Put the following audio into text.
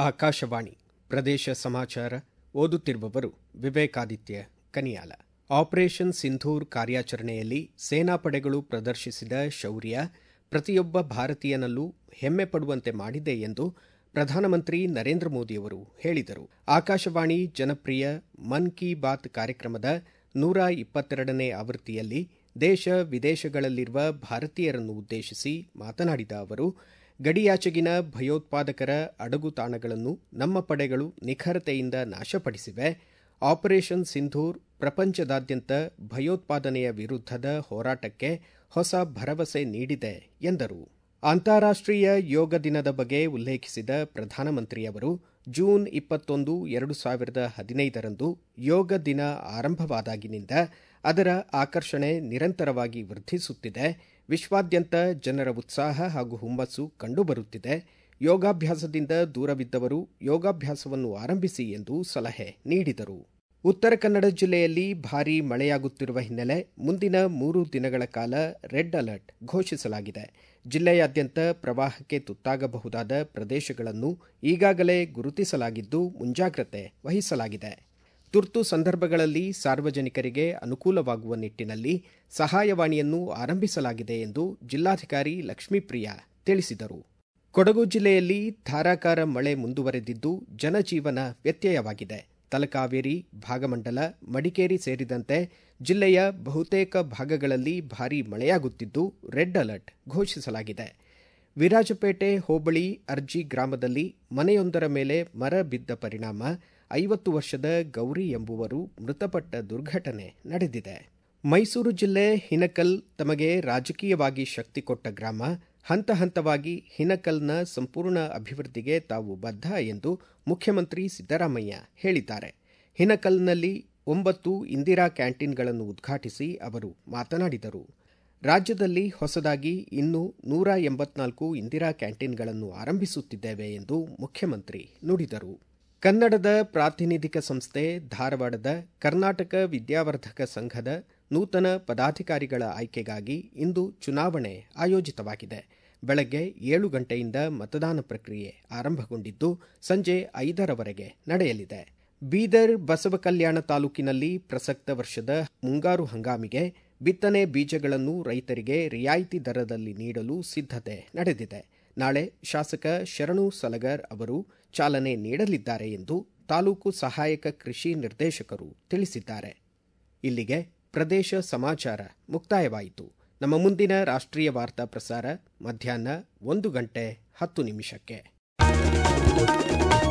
ಆಕಾಶವಾಣಿ ಪ್ರದೇಶ ಸಮಾಚಾರ ಓದುತ್ತಿರುವವರು ವಿವೇಕಾದಿತ್ಯ ಕನಿಯಾಲ ಆಪರೇಷನ್ ಸಿಂಧೂರ್ ಕಾರ್ಯಾಚರಣೆಯಲ್ಲಿ ಸೇನಾಪಡೆಗಳು ಪ್ರದರ್ಶಿಸಿದ ಶೌರ್ಯ ಪ್ರತಿಯೊಬ್ಬ ಭಾರತೀಯನಲ್ಲೂ ಹೆಮ್ಮೆ ಪಡುವಂತೆ ಮಾಡಿದೆ ಎಂದು ಪ್ರಧಾನಮಂತ್ರಿ ನರೇಂದ್ರ ಮೋದಿಯವರು ಹೇಳಿದರು ಆಕಾಶವಾಣಿ ಜನಪ್ರಿಯ ಮನ್ ಕಿ ಬಾತ್ ಕಾರ್ಯಕ್ರಮದ ನೂರ ಇಪ್ಪತ್ತೆರಡನೇ ಆವೃತ್ತಿಯಲ್ಲಿ ದೇಶ ವಿದೇಶಗಳಲ್ಲಿರುವ ಭಾರತೀಯರನ್ನು ಉದ್ದೇಶಿಸಿ ಮಾತನಾಡಿದ ಅವರು ಗಡಿಯಾಚೆಗಿನ ಭಯೋತ್ಪಾದಕರ ಅಡಗುತಾಣಗಳನ್ನು ನಮ್ಮ ಪಡೆಗಳು ನಿಖರತೆಯಿಂದ ನಾಶಪಡಿಸಿವೆ ಆಪರೇಷನ್ ಸಿಂಧೂರ್ ಪ್ರಪಂಚದಾದ್ಯಂತ ಭಯೋತ್ಪಾದನೆಯ ವಿರುದ್ಧದ ಹೋರಾಟಕ್ಕೆ ಹೊಸ ಭರವಸೆ ನೀಡಿದೆ ಎಂದರು ಅಂತಾರಾಷ್ಟೀಯ ಯೋಗ ದಿನದ ಬಗ್ಗೆ ಉಲ್ಲೇಖಿಸಿದ ಪ್ರಧಾನಮಂತ್ರಿಯವರು ಜೂನ್ ಇಪ್ಪತ್ತೊಂದು ಎರಡು ಸಾವಿರದ ಹದಿನೈದರಂದು ಯೋಗ ದಿನ ಆರಂಭವಾದಾಗಿನಿಂದ ಅದರ ಆಕರ್ಷಣೆ ನಿರಂತರವಾಗಿ ವೃದ್ಧಿಸುತ್ತಿದೆ ವಿಶ್ವಾದ್ಯಂತ ಜನರ ಉತ್ಸಾಹ ಹಾಗೂ ಹುಮ್ಮಸ್ಸು ಕಂಡುಬರುತ್ತಿದೆ ಯೋಗಾಭ್ಯಾಸದಿಂದ ದೂರವಿದ್ದವರು ಯೋಗಾಭ್ಯಾಸವನ್ನು ಆರಂಭಿಸಿ ಎಂದು ಸಲಹೆ ನೀಡಿದರು ಉತ್ತರ ಕನ್ನಡ ಜಿಲ್ಲೆಯಲ್ಲಿ ಭಾರೀ ಮಳೆಯಾಗುತ್ತಿರುವ ಹಿನ್ನೆಲೆ ಮುಂದಿನ ಮೂರು ದಿನಗಳ ಕಾಲ ರೆಡ್ ಅಲರ್ಟ್ ಘೋಷಿಸಲಾಗಿದೆ ಜಿಲ್ಲೆಯಾದ್ಯಂತ ಪ್ರವಾಹಕ್ಕೆ ತುತ್ತಾಗಬಹುದಾದ ಪ್ರದೇಶಗಳನ್ನು ಈಗಾಗಲೇ ಗುರುತಿಸಲಾಗಿದ್ದು ಮುಂಜಾಗ್ರತೆ ವಹಿಸಲಾಗಿದೆ ತುರ್ತು ಸಂದರ್ಭಗಳಲ್ಲಿ ಸಾರ್ವಜನಿಕರಿಗೆ ಅನುಕೂಲವಾಗುವ ನಿಟ್ಟಿನಲ್ಲಿ ಸಹಾಯವಾಣಿಯನ್ನು ಆರಂಭಿಸಲಾಗಿದೆ ಎಂದು ಜಿಲ್ಲಾಧಿಕಾರಿ ಲಕ್ಷ್ಮೀಪ್ರಿಯಾ ತಿಳಿಸಿದರು ಕೊಡಗು ಜಿಲ್ಲೆಯಲ್ಲಿ ಧಾರಾಕಾರ ಮಳೆ ಮುಂದುವರೆದಿದ್ದು ಜನಜೀವನ ವ್ಯತ್ಯಯವಾಗಿದೆ ತಲಕಾವೇರಿ ಭಾಗಮಂಡಲ ಮಡಿಕೇರಿ ಸೇರಿದಂತೆ ಜಿಲ್ಲೆಯ ಬಹುತೇಕ ಭಾಗಗಳಲ್ಲಿ ಭಾರೀ ಮಳೆಯಾಗುತ್ತಿದ್ದು ರೆಡ್ ಅಲರ್ಟ್ ಘೋಷಿಸಲಾಗಿದೆ ವಿರಾಜಪೇಟೆ ಹೋಬಳಿ ಅರ್ಜಿ ಗ್ರಾಮದಲ್ಲಿ ಮನೆಯೊಂದರ ಮೇಲೆ ಮರ ಬಿದ್ದ ಪರಿಣಾಮ ಐವತ್ತು ವರ್ಷದ ಗೌರಿ ಎಂಬುವರು ಮೃತಪಟ್ಟ ದುರ್ಘಟನೆ ನಡೆದಿದೆ ಮೈಸೂರು ಜಿಲ್ಲೆ ಹಿನಕಲ್ ತಮಗೆ ರಾಜಕೀಯವಾಗಿ ಶಕ್ತಿ ಕೊಟ್ಟ ಗ್ರಾಮ ಹಂತ ಹಂತವಾಗಿ ಹಿನಕಲ್ನ ಸಂಪೂರ್ಣ ಅಭಿವೃದ್ಧಿಗೆ ತಾವು ಬದ್ಧ ಎಂದು ಮುಖ್ಯಮಂತ್ರಿ ಸಿದ್ದರಾಮಯ್ಯ ಹೇಳಿದ್ದಾರೆ ಹಿನಕಲ್ನಲ್ಲಿ ಒಂಬತ್ತು ಇಂದಿರಾ ಕ್ಯಾಂಟೀನ್ಗಳನ್ನು ಉದ್ಘಾಟಿಸಿ ಅವರು ಮಾತನಾಡಿದರು ರಾಜ್ಯದಲ್ಲಿ ಹೊಸದಾಗಿ ಇನ್ನೂ ನೂರ ಎಂಬತ್ನಾಲ್ಕು ಇಂದಿರಾ ಕ್ಯಾಂಟೀನ್ಗಳನ್ನು ಆರಂಭಿಸುತ್ತಿದ್ದೇವೆ ಎಂದು ಮುಖ್ಯಮಂತ್ರಿ ನುಡಿದರು ಕನ್ನಡದ ಪ್ರಾತಿನಿಧಿಕ ಸಂಸ್ಥೆ ಧಾರವಾಡದ ಕರ್ನಾಟಕ ವಿದ್ಯಾವರ್ಧಕ ಸಂಘದ ನೂತನ ಪದಾಧಿಕಾರಿಗಳ ಆಯ್ಕೆಗಾಗಿ ಇಂದು ಚುನಾವಣೆ ಆಯೋಜಿತವಾಗಿದೆ ಬೆಳಗ್ಗೆ ಏಳು ಗಂಟೆಯಿಂದ ಮತದಾನ ಪ್ರಕ್ರಿಯೆ ಆರಂಭಗೊಂಡಿದ್ದು ಸಂಜೆ ಐದರವರೆಗೆ ನಡೆಯಲಿದೆ ಬೀದರ್ ಬಸವಕಲ್ಯಾಣ ತಾಲೂಕಿನಲ್ಲಿ ಪ್ರಸಕ್ತ ವರ್ಷದ ಮುಂಗಾರು ಹಂಗಾಮಿಗೆ ಬಿತ್ತನೆ ಬೀಜಗಳನ್ನು ರೈತರಿಗೆ ರಿಯಾಯಿತಿ ದರದಲ್ಲಿ ನೀಡಲು ಸಿದ್ಧತೆ ನಡೆದಿದೆ ನಾಳೆ ಶಾಸಕ ಶರಣು ಸಲಗರ್ ಅವರು ಚಾಲನೆ ನೀಡಲಿದ್ದಾರೆ ಎಂದು ತಾಲೂಕು ಸಹಾಯಕ ಕೃಷಿ ನಿರ್ದೇಶಕರು ತಿಳಿಸಿದ್ದಾರೆ ಇಲ್ಲಿಗೆ ಪ್ರದೇಶ ಸಮಾಚಾರ ಮುಕ್ತಾಯವಾಯಿತು ನಮ್ಮ ಮುಂದಿನ ರಾಷ್ಟ್ರೀಯ ವಾರ್ತಾ ಪ್ರಸಾರ ಮಧ್ಯಾಹ್ನ ಒಂದು ಗಂಟೆ ಹತ್ತು ನಿಮಿಷಕ್ಕೆ